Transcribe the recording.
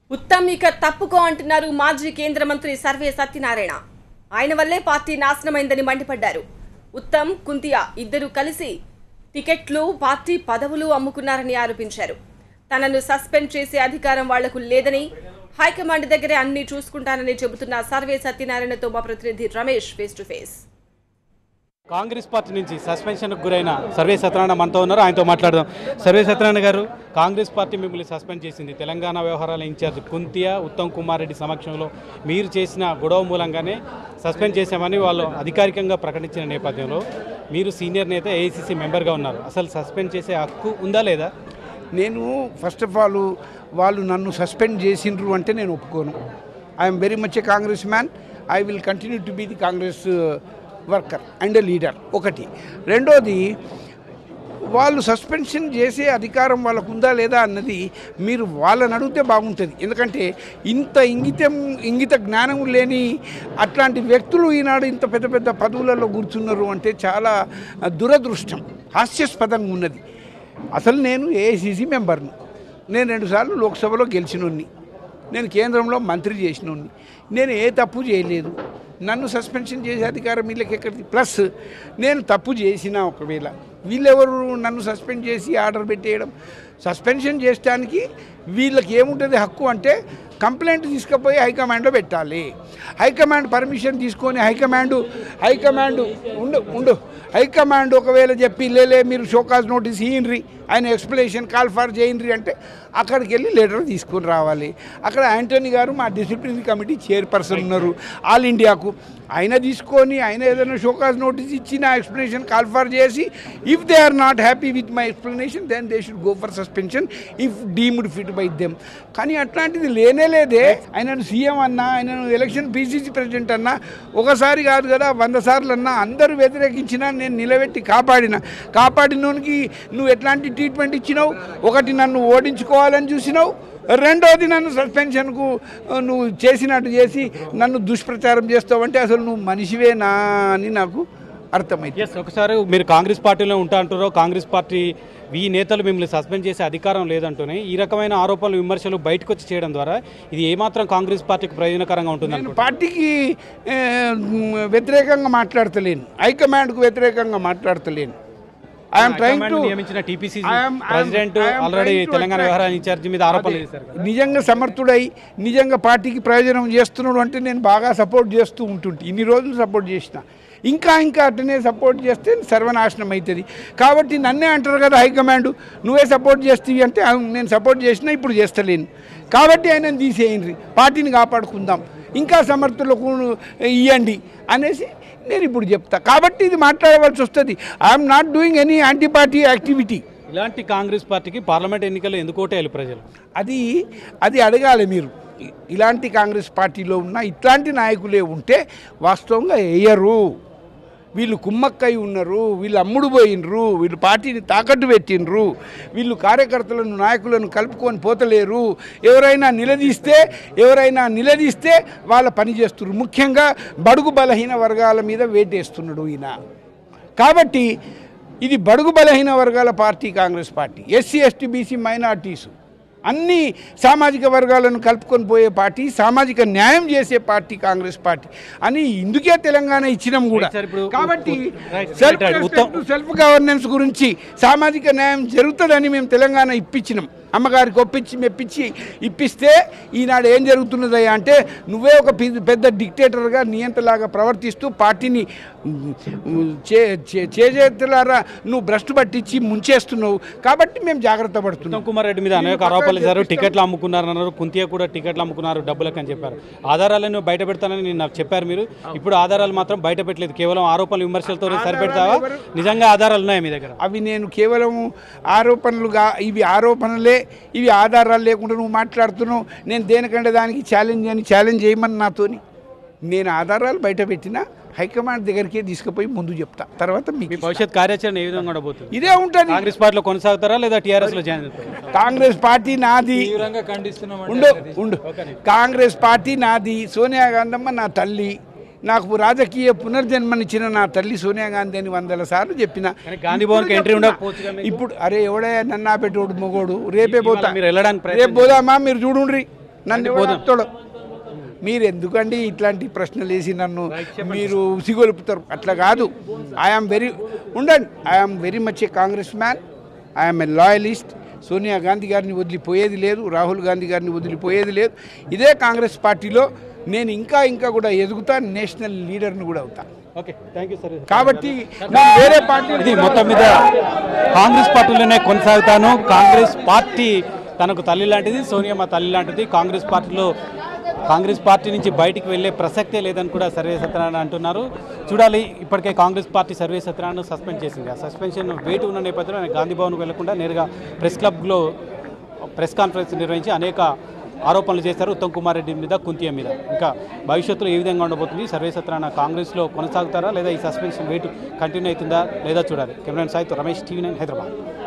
ఉత్తమ్ ఇక తప్పుకో అంటున్నారు మాజీ కేంద్ర మంత్రి సర్వే సత్యనారాయణ ఆయన వల్లే పార్టీ నాశనమైందని మండిపడ్డారు ఉత్తమ్ కుంతియా ఇద్దరు కలిసి టికెట్లు పార్టీ పదవులు అమ్ముకున్నారని ఆరోపించారు తనను సస్పెండ్ చేసే అధికారం వాళ్లకు లేదని హైకమాండ్ దగ్గరే అన్ని చూసుకుంటానని చెబుతున్న సర్వే సత్యనారాయణతో మా ప్రతినిధి Ramesh face to face Congress party నుంచి సస్పెన్షన్కు గురైన సర్వే సత్యనారాయణ మనతో ఉన్నారు ఆయనతో మాట్లాడదాం సర్వే సత్యనారాయణ గారు కాంగ్రెస్ పార్టీ మిమ్మల్ని సస్పెండ్ చేసింది తెలంగాణ వ్యవహారాల ఇన్ఛార్జ్ కుంతియా ఉత్తమ్ కుమార్ రెడ్డి సమక్షంలో మీరు చేసిన గొడవ మూలంగానే సస్పెండ్ చేశామని వాళ్ళు అధికారికంగా ప్రకటించిన నేపథ్యంలో మీరు సీనియర్ నేత ఏఐసిసి మెంబర్గా ఉన్నారు అసలు సస్పెండ్ చేసే హక్కు ఉందా లేదా నేను ఫస్ట్ ఆఫ్ ఆల్ వాళ్ళు నన్ను సస్పెండ్ చేసిండ్రు అంటే నేను ఒప్పుకోను I'm very much a Congress man I will continue to be the Congress worker and leader ఒకటి రెండోది వాళ్ళు సస్పెన్షన్ చేసే అధికారం వాళ్ళకు ఉందా లేదా అన్నది మీరు వాళ్ళని అడిగితే బాగుంటుంది ఎందుకంటే ఇంత ఇంగితం ఇంగిత జ్ఞానం లేని అట్లాంటి వ్యక్తులు ఈనాడు ఇంత పెద్ద పెద్ద పదవులలో కూర్చున్నారు అంటే చాలా దురదృష్టం హాస్యాస్పదంగా ఉన్నది అసలు నేను ఏఐసిసి మెంబర్ను నేను రెండుసార్లు లోక్సభలో గెలిచినోన్ని నేను కేంద్రంలో మంత్రి చేసినోన్ని నేను ఏ తప్పు చేయలేదు నన్ను సస్పెన్షన్ చేసే అధికారం వీళ్ళకి ఎక్కడిది ప్లస్ నేను తప్పు చేసినా ఒకవేళ వీళ్ళెవరు నన్ను సస్పెండ్ చేసి ఆర్డర్ పెట్టేయడం సస్పెన్షన్ చేయడానికి వీళ్ళకి ఏముంటుంది హక్కు అంటే కంప్లైంట్ తీసుకుపోయి హైకమాండ్లో పెట్టాలి హైకమాండ్ పర్మిషన్ తీసుకొని హైకమాండ్ హైకమాండ్ ఉండు ఉండు హైకమాండ్ ఒకవేళ చెప్పి లేలే మీరు షోకాజ్ నోటీస్ ఇయ్యండ్రి ఆయన ఎక్స్ప్లెనేషన్ కాల్ ఫర్ చేయండి అంటే అక్కడికి వెళ్ళి లెటర్ తీసుకొని రావాలి అక్కడ యాంటనీ గారు మా డిసిప్లినరీ కమిటీ చైర్పర్సన్ ఉన్నారు ఆల్ ఇండియాకు ఆయన తీసుకొని ఆయన ఏదైనా షోకాజ్ నోటీస్ ఇచ్చి నా ఎక్స్ప్లెనేషన్ కాల్ ఫర్ చేసి if they are not happy with my explanation then they should go for suspension if deemed fit by them కానీ అట్లాంటిది లేనే లేదే ఆయనను సీఎం అన్నా ఆయనను ఎలక్షన్ పీసీసీ ప్రెసిడెంట్ అన్నా ఒకసారి కాదు కదా వంద సార్లు అన్నా అందరూ వ్యతిరేకించినా నేను నిలబెట్టి కాపాడిన కాపాడినోనికి నువ్వు ఎట్లాంటి ట్రీట్మెంట్ ఇచ్చినావు ఒకటి నన్ను ఓడించుకోవాలని చూసినావు రెండోది నన్ను సస్పెన్షన్కు ఆ, నువ్వు చేసినట్టు చేసి నన్ను దుష్ప్రచారం చేస్తావంటే అసలు నువ్వు మనిషివేనా అని నాకు అర్థమైంది ఎస్ ఒకసారి మీరు కాంగ్రెస్ పార్టీలో ఉంటా అంటారో కాంగ్రెస్ పార్టీ ఈ నేతలు మిమ్మల్ని సస్పెండ్ చేసే అధికారం లేదంటూనే ఈ రకమైన ఆరోపణలు విమర్శలు బయటకు వచ్చి చేయడం ద్వారా ఇది ఏమాత్రం కాంగ్రెస్ పార్టీకి ప్రయోజనకరంగా ఉంటుంది నేను పార్టీకి ఆ, వ్యతిరేకంగా మాట్లాడతలేను హైకమాండ్కు వ్యతిరేకంగా మాట్లాడతలేను ఐఎమ్ ట్రైంగ్ టు నియమించిన TPC I am- I am- president I am already trying to Telangana attract- వ్యవహారాల ఇన్ఛార్జి మీద ఆరోపణలు చేశారు కదా. నిజంగా సమర్థుడై నిజంగా పార్టీకి ప్రయోజనం చేస్తున్నాడు అంటే నేను బాగా సపోర్ట్ చేస్తూ ఉంటుంటే ఇన్ని రోజులు సపోర్ట్ చేసిన ఇంకా ఇంకా అట్టనే సపోర్ట్ చేస్తే సర్వనాశనం అవుతుంది కాబట్టి నన్నే అంటారు కదా హైకమాండ్ నువ్వే సపోర్ట్ చేస్తీవి అంటే అవును, నేను సపోర్ట్ చేసినా ఇప్పుడు చేస్తలేను కాబట్టి ఆయన తీసేయండి పార్టీని కాపాడుకుందాం ఇంకా సమర్థులకు ఇవ్వండి అనేసి నేను ఇప్పుడు చెప్తా కాబట్టి ఇది మాట్లాడవలసి వస్తుంది I'm not doing any anti party activity ఇలాంటి కాంగ్రెస్ పార్టీకి పార్లమెంట్ ఎన్నికల్లో ఎందుకు ఓటేయాలి ప్రజలు అది అది అడగాలి మీరు ఇ- ఇలాంటి కాంగ్రెస్ పార్టీలో ఉన్న ఇట్లాంటి నాయకులే ఉంటే వాస్తవంగా వేయరు వీళ్ళు కుమ్మక్కై ఉన్నారు వీళ్ళు అమ్ముడు పోయినరు వీళ్ళు పార్టీని తాకట్టు పెట్టినరు వీళ్ళు కార్యకర్తలను నాయకులను కలుపుకొని పోతలేరు ఎవరైనా నిలదీస్తే ఎవరైనా నిలదీస్తే వాళ్ళ పని చేస్తున్నారు ముఖ్యంగా బడుగు బలహీన వర్గాల మీద వేటేస్తున్నాడు ఈయన కాబట్టి ఇది బడుగు బలహీన వర్గాల party Congress party SC ST BC minorities అన్ని సామాజిక వర్గాలను కలుపుకొని పోయే పార్టీ సామాజిక న్యాయం చేసే పార్టీ కాంగ్రెస్ పార్టీ అని ఇందుకే తెలంగాణ ఇచ్చినాం కూడా Right, sir. ఇప్పుడు కాబట్టి right, self right, right. Uttam- self governance గురించి సామాజిక న్యాయం జరుగుతుందని మేము తెలంగాణ ఇప్పించినాం అమ్మగారికి ఒప్పించి మెప్పించి ఇప్పిస్తే ఈనాడు ఏం జరుగుతున్నదయ్యా అంటే నువ్వే ఒక పి- పెద్ద డిక్టేటర్గా నియంతలాగా ప్రవర్తిస్తూ పార్టీని ఉమ్, ఉమ్, చే చే- చేజేతులారా నువ్వు భ్రష్టు పట్టించి ముంచేస్తున్నావు కాబట్టి మేము జాగ్రత్త పడుతున్నాం ఉత్తమ్ కుమార్ రెడ్డి మీద అనేక ఆరోపణలు చేశారు టికెట్లు అమ్ముకున్నారు అన్నారు కుంతియా కూడా టికెట్లు అమ్ముకున్నారు డబ్బులకు అని చెప్పారు ఆధారాలను బయట పెడతానని నేను నాకు చెప్పారు మీరు ఇప్పుడు ఆధారాలు మాత్రం బయట పెట్టలేదు కేవలం ఆరోపణలు విమర్శలతో సరిపెడతావా నిజంగా ఆధారాలు ఉన్నాయి మీ దగ్గర అవి నేను కేవలం ఆరోపణలుగా ఇవి ఆరోపణలే ఇవి ఆధారాలు లేకుండా నువ్వు మాట్లాడుతున్నావు నేను దేనికంటే దానికి ఛాలెంజ్ అని ఛాలెంజ్ చేయమని నాతోని నేను ఆధారాలు బయట పెట్టినా హైకమాండ్ దగ్గరికే తీసుకుపోయి ముందు చెప్తా తర్వాత మీ మీకు భవిష్యత్ కార్యాచరణ ఏ విధంగా ఉండబోతుంది ఇదే ఉంటుంది కాంగ్రెస్ పార్టీలో కొనసాగుతారా లేదా టీఆర్ఎస్ లో జాయిన్ అవుతారా కాంగ్రెస్ పార్టీ నాది ఉండు ఉండు కాంగ్రెస్ పార్టీ నాది సోనియా గాంధమ్మ నా తల్లి నాకు రాజకీయ పునర్జన్మనిచ్చిన నా తల్లి సోనియా గాంధీ అని వందల సార్లు చెప్పిన కానీ గాంధీ భవన్కి ఎంట్రీ ఉండకపోవచ్చుగా మీకు? ఇప్పుడు అరే ఎవడే నన్నా పెట్టోడు మొగోడు రేపే పోతా మీరు వెళ్ళడానికి ప్రయత్నం రేపు పోదామా మీరు చూడుండ్రి నన్ను ఎవడు ఆపుతాడు? మీరు ఎందుకండి ఇట్లాంటి ప్రశ్నలు వేసి నన్ను మీరు ఉసిగొలుపుతారు అట్లా కాదు ఐఆమ్ వెరీ ఉండండి I'm very much a Congress man I'm a loyalist Sonia Gandhi గారిని వదిలిపోయేది లేదు రాహుల్ గాంధీ గారిని వదిలిపోయేది లేదు ఇదే కాంగ్రెస్ పార్టీలో నేను ఇంకా ఇంకా కూడా ఎదుగుతాను నేషనల్ లీడర్ని కూడా అవుతాను ఓకే థ్యాంక్ యూ సార్ కాబట్టి నేను వేరే పార్టీ ఇది మొత్తం మీద కాంగ్రెస్ పార్టీలోనే కొనసాగుతాను కాంగ్రెస్ పార్టీ తనకు తల్లి లాంటిది సోనియా మా తల్లి లాంటిది కాంగ్రెస్ పార్టీలో కాంగ్రెస్ పార్టీ నుంచి బయటికి వెళ్ళే ప్రసక్తే లేదని కూడా సర్వే సత్యనారాయణ అంటున్నారు చూడాలి ఇప్పటికే కాంగ్రెస్ పార్టీ సర్వే సత్యనారాయణ సస్పెండ్ చేసింది ఆ సస్పెన్షన్ వేటు ఉన్న నేపథ్యంలో ఆయన గాంధీ భవన్కు వెళ్లకుండా నేరుగా ప్రెస్ క్లబ్లో ప్రెస్ కాన్ఫరెన్స్ నిర్వహించి అనేక ఆరోపణలు చేశారు ఉత్తమ్ కుమార్ రెడ్డి మీద కుంతియ మీద ఇంకా భవిష్యత్తులో ఏ విధంగా ఉండబోతుంది సర్వే సత్యనారాయణ కాంగ్రెస్లో కొనసాగుతారా లేదా ఈ సస్పెన్షన్ వేటు కంటిన్యూ అవుతుందా లేదా చూడాలి కెమెరా సాయితో రమేష్ టీవీ నైన్ హైదరాబాద్